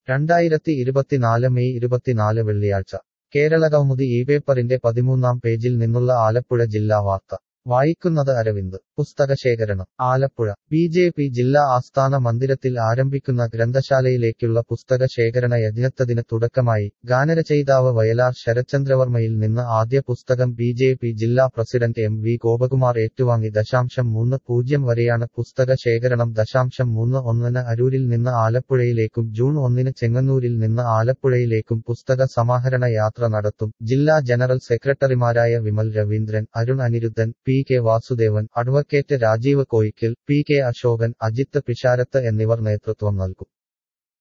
രണ്ടായിരത്തി ഇരുപത്തിനാല് മെയ് ഇരുപത്തിനാല് വെള്ളിയാഴ്ച കേരളകൗമുദി ഈ പേപ്പറിന്റെ പതിമൂന്നാം പേജിൽ നിന്നുള്ള ആലപ്പുഴ ജില്ലാ വാർത്ത വായിക്കുന്നത് അരവിന്ദ് പുസ്തകശേഖരണം ആലപ്പുഴ ബി ജെ പി ജില്ലാ ആസ്ഥാന മന്ദിരത്തിൽ ആരംഭിക്കുന്ന ഗ്രന്ഥശാലയിലേക്കുള്ള പുസ്തക ശേഖരണ യജ്ഞത്തതിന് തുടക്കമായി ഗാനരചയിതാവ് വയലാർ ശരത്ചന്ദ്രവർമ്മയിൽ നിന്ന് ആദ്യ പുസ്തകം ബി ജെ പി ജില്ലാ പ്രസിഡന്റ് എം വി ഗോപകുമാർ ഏറ്റുവാങ്ങി ദശാംശം മൂന്ന് പൂജ്യം വരെയാണ് പുസ്തക ശേഖരണം ദശാംശം മൂന്ന് ഒന്നിന് അരൂരിൽ നിന്ന് ആലപ്പുഴയിലേക്കും ജൂൺ ഒന്നിന് ചെങ്ങന്നൂരിൽ നിന്ന് ആലപ്പുഴയിലേക്കും പുസ്തക സമാഹരണ യാത്ര നടത്തും ജില്ലാ ജനറൽ സെക്രട്ടറിമാരായ Vimal Raveendran Arun Aniruddhan P K Vasudevan advocate Rajeev Koyickal P K Asokan Ajith Pisharath എന്നിവർ നേതൃത്വം നൽകും